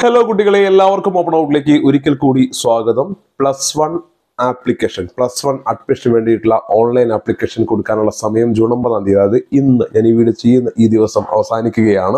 hello കുട്ടികളെ എല്ലാവർക്കും open ഔട്ടിലേക്ക് ഒരിക്കൽ കൂടി സ്വാഗതം plus one application plus one അഡ്മിഷന് വേണ്ടിയിട്ടുള്ള ഓൺലൈൻ ആപ്ലിക്കേഷൻ കൊടുക്കാനുള്ള സമയം ജൂൺ ഒമ്പതാം തീയതി അതായത് ഇന്ന് ഞാൻ ഈ വീഡിയോ ചെയ്യുന്ന ഈ ദിവസം അവസാനിക്കുകയാണ്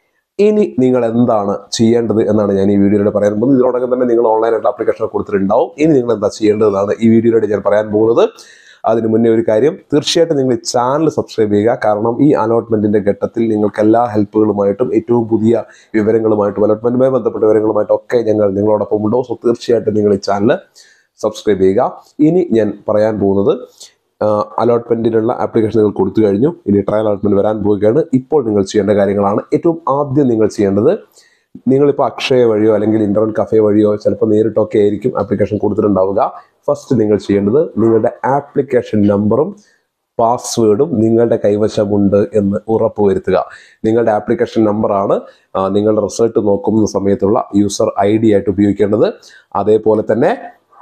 ഇനി നിങ്ങൾ എന്താണ് ചെയ്യേണ്ടത് എന്നാണ് ഞാൻ ഈ വീഡിയോയിലൂടെ പറയാൻ പോകുന്നത് ഇതിനോടൊപ്പം തന്നെ നിങ്ങൾ ഓൺലൈനായിട്ട് ആപ്ലിക്കേഷൻ കൊടുത്തിട്ടുണ്ടാവും ഇനി നിങ്ങൾ എന്താ ചെയ്യേണ്ടതെന്നാണ് ഈ വീഡിയോയിലൂടെ ഞാൻ പറയാൻ പോകുന്നത് അതിന് മുന്നേ ഒരു കാര്യം തീർച്ചയായിട്ടും നിങ്ങൾ ഈ ചാനൽ സബ്സ്ക്രൈബ് ചെയ്യുക കാരണം ഈ അലോട്ട്മെന്റിന്റെ ഘട്ടത്തിൽ നിങ്ങൾക്ക് എല്ലാ ഹെൽപ്പുകളുമായിട്ടും ഏറ്റവും പുതിയ വിവരങ്ങളുമായിട്ടും അലോട്ട്മെന്റുമായി ബന്ധപ്പെട്ട വിവരങ്ങളുമായിട്ടും ഒക്കെ ഞങ്ങൾ നിങ്ങളോടൊപ്പം ഉണ്ടോ സോ തീർച്ചയായിട്ടും നിങ്ങൾ ഈ ചാനൽ സബ്സ്ക്രൈബ് ചെയ്യുക ഇനി ഞാൻ പറയാൻ പോകുന്നത് അലോട്ട്മെന്റിനുള്ള ആപ്ലിക്കേഷൻ നിങ്ങൾ കൊടുത്തു കഴിഞ്ഞു ഇനി ട്രയൽ അലോട്ട്മെന്റ് വരാൻ പോവുകയാണ് ഇപ്പോൾ നിങ്ങൾ ചെയ്യേണ്ട കാര്യങ്ങളാണ് ഏറ്റവും ആദ്യം നിങ്ങൾ ചെയ്യേണ്ടത് നിങ്ങളിപ്പോൾ അക്ഷയ വഴിയോ അല്ലെങ്കിൽ ഇന്റർനെറ്റ് കഫേ വഴിയോ ചിലപ്പോൾ നേരിട്ടൊക്കെ ആയിരിക്കും ആപ്ലിക്കേഷൻ കൊടുത്തിട്ടുണ്ടാവുക ഫസ്റ്റ് നിങ്ങൾ ചെയ്യേണ്ടത് നിങ്ങളുടെ ആപ്ലിക്കേഷൻ നമ്പറും പാസ്വേഡും നിങ്ങളുടെ കൈവശമുണ്ട് എന്ന് ഉറപ്പുവരുത്തുക നിങ്ങളുടെ ആപ്ലിക്കേഷൻ നമ്പറാണ് ആ, നിങ്ങളുടെ റിസൾട്ട് നോക്കുന്ന സമയത്തുള്ള യൂസർ ഐ ഡി ആയിട്ട് ഉപയോഗിക്കേണ്ടത് അതേപോലെ തന്നെ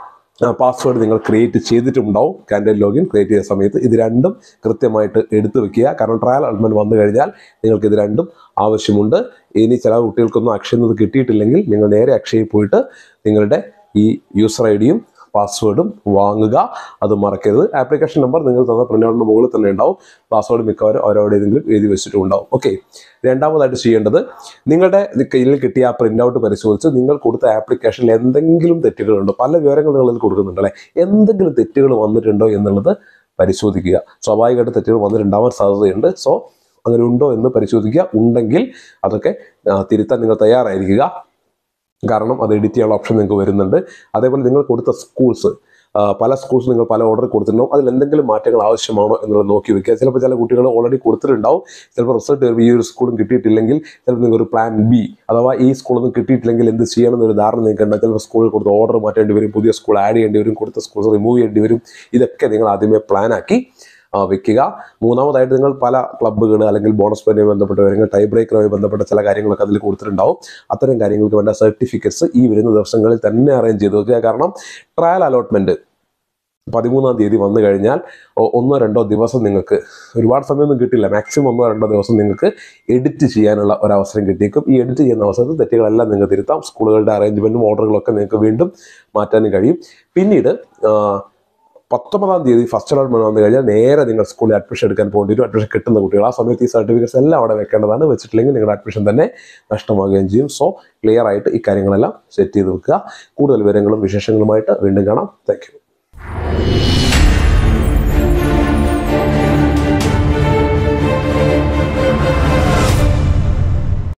പാസ്വേഡ് നിങ്ങൾ ക്രിയേറ്റ് ചെയ്തിട്ടുണ്ടാവും കാൻഡിഡേറ്റ് ലോഗിൻ ക്രിയേറ്റ് ചെയ്ത സമയത്ത് ഇത് രണ്ടും കൃത്യമായിട്ട് എടുത്തു വെക്കുക കാരണം ട്രയൽ അലോട്ട്മെന്റ് വന്നു കഴിഞ്ഞാൽ നിങ്ങൾക്ക് ഇത് രണ്ടും ആവശ്യമുണ്ട് ഇനി ചില കുട്ടികൾക്കൊന്നും അക്ഷയിൽ നിന്ന് കിട്ടിയിട്ടില്ലെങ്കിൽ നിങ്ങൾ നേരെ അക്ഷയിൽ പോയിട്ട് നിങ്ങളുടെ ഈ യൂസർ ഐ ഡിയും പാസ്വേഡും വാങ്ങുക അത് മറക്കരുത് ആപ്ലിക്കേഷൻ നമ്പർ നിങ്ങൾ തന്ന പ്രിൻ്റ് മുകളിൽ തന്നെ ഉണ്ടാവും പാസ്വേഡ് മിക്കവാറും അവരവിടെ ഏതെങ്കിലും എഴുതി വെച്ചിട്ടും ഉണ്ടാവും ഓക്കെ രണ്ടാമതായിട്ട് ചെയ്യേണ്ടത് നിങ്ങളുടെ കയ്യിൽ കിട്ടിയ ആ പ്രിൻ്റ് ഔട്ട് പരിശോധിച്ച് നിങ്ങൾ കൊടുത്ത ആപ്ലിക്കേഷനിൽ എന്തെങ്കിലും തെറ്റുകളുണ്ടോ പല വിവരങ്ങൾ നിങ്ങൾ അതിൽ കൊടുക്കുന്നുണ്ട് അല്ലേ എന്തെങ്കിലും തെറ്റുകൾ വന്നിട്ടുണ്ടോ എന്നുള്ളത് പരിശോധിക്കുക സ്വാഭാവികമായിട്ട് തെറ്റുകൾ വന്നിട്ടുണ്ടാവാൻ സാധ്യതയുണ്ട് സോ അങ്ങനെ ഉണ്ടോ എന്ന് പരിശോധിക്കുക ഉണ്ടെങ്കിൽ അതൊക്കെ ആ, തിരുത്താൻ നിങ്ങൾ തയ്യാറായിരിക്കുക കാരണം അത് എഡിറ്റ് ചെയ്യാനുള്ള ഓപ്ഷൻ നിങ്ങൾക്ക് വരുന്നുണ്ട് അതേപോലെ നിങ്ങൾ കൊടുത്ത സ്കൂൾസ് പല സ്കൂൾസ് നിങ്ങൾ പല ഓർഡർ കൊടുത്തിട്ടുണ്ടാവും അതിൽ എന്തെങ്കിലും മാറ്റങ്ങൾ ആവശ്യമാണോ എന്നുള്ളത് നോക്കി വെക്കുക ചിലപ്പോൾ ചില കുട്ടികൾ ഓൾറെഡി കൊടുത്തിട്ടുണ്ടാവും ചിലപ്പോൾ റിസൾട്ട് വരുമ്പോൾ ഈ ഒരു സ്കൂളും കിട്ടിയിട്ടില്ലെങ്കിൽ ചിലപ്പോൾ നിങ്ങൾക്ക് ഒരു പ്ലാൻ ബി അഥവാ ഈ സ്കൂളൊന്നും കിട്ടിയിട്ടില്ലെങ്കിൽ എന്ത് ചെയ്യണം എന്നൊരു ധാരണ നിങ്ങൾക്ക് ഉണ്ടാവും ചിലപ്പോൾ സ്കൂളിൽ കൊടുത്ത ഓർഡർ മാറ്റേണ്ടി വരും പുതിയ സ്കൂൾ ആഡ് ചെയ്യേണ്ടി വരും കൊടുത്ത സ്കൂൾസ് റിമൂവ് ചെയ്യേണ്ടി വരും ഇതൊക്കെ നിങ്ങൾ ആദ്യമേ പ്ലാൻ ആക്കി ആ, വെക്കുക മൂന്നാമതായിട്ട് നിങ്ങൾ പല ക്ലബ്ബുകൾ അല്ലെങ്കിൽ ബോണസ് പോയിന്റുമായി ബന്ധപ്പെട്ട കാര്യങ്ങൾ ടൈ ബ്രേക്കറുമായി ബന്ധപ്പെട്ട ചില കാര്യങ്ങളൊക്കെ അതിൽ കൊടുത്തിട്ടുണ്ടാവും അത്തരം കാര്യങ്ങൾക്ക് വേണ്ട സർട്ടിഫിക്കറ്റ്സ് ഈ വരുന്ന ദിവസങ്ങളിൽ തന്നെ അറേഞ്ച് ചെയ്ത് വെക്കുക കാരണം ട്രയൽ അലോട്ട്മെന്റ് പതിമൂന്നാം തീയതി വന്നു കഴിഞ്ഞാൽ ഒ- ഒന്നോ രണ്ടോ ദിവസം നിങ്ങൾക്ക് ഒരുപാട് സമയമൊന്നും കിട്ടില്ല മാക്സിമം ഒന്നോ രണ്ടോ ദിവസം നിങ്ങൾക്ക് എഡിറ്റ് ചെയ്യാനുള്ള ഒരു അവസരം കിട്ടിയേക്കും ഈ എഡിറ്റ് ചെയ്യുന്ന അവസരത്തിൽ തെറ്റുകളെല്ലാം നിങ്ങൾക്ക് തിരുത്താം സ്കൂളുകളുടെ അറേഞ്ച്മെന്റും ഓർഡറുകളൊക്കെ നിങ്ങൾക്ക് വീണ്ടും മാറ്റാനും കഴിയും പിന്നീട് ആ, പത്തൊമ്പതാം തീയതി ഫസ്റ്റ് അലോട്ട്മെന്റ് വന്നു കഴിഞ്ഞാൽ നേരെ നിങ്ങൾ സ്കൂളിൽ അഡ്മിഷൻ എടുക്കാൻ പോകേണ്ടി വരും അഡ്മിഷൻ കിട്ടുന്ന കുട്ടികൾ ആ സമയത്ത് ഈ സർട്ടിഫിക്കറ്റ്സ് എല്ലാം അവിടെ വെക്കേണ്ടതാണ് വെച്ചിട്ടില്ലെങ്കിൽ നിങ്ങളുടെ അഡ്മിഷൻ തന്നെ നഷ്ടമാവുകയും ചെയ്യും സോ ക്ലിയർ ആയിട്ട് ഈ കാര്യങ്ങളെല്ലാം സെറ്റ് ചെയ്ത് വെക്കുക കൂടുതൽ വിവരങ്ങളും വിശേഷങ്ങളുമായിട്ട് വീണ്ടും കാണാം താങ്ക്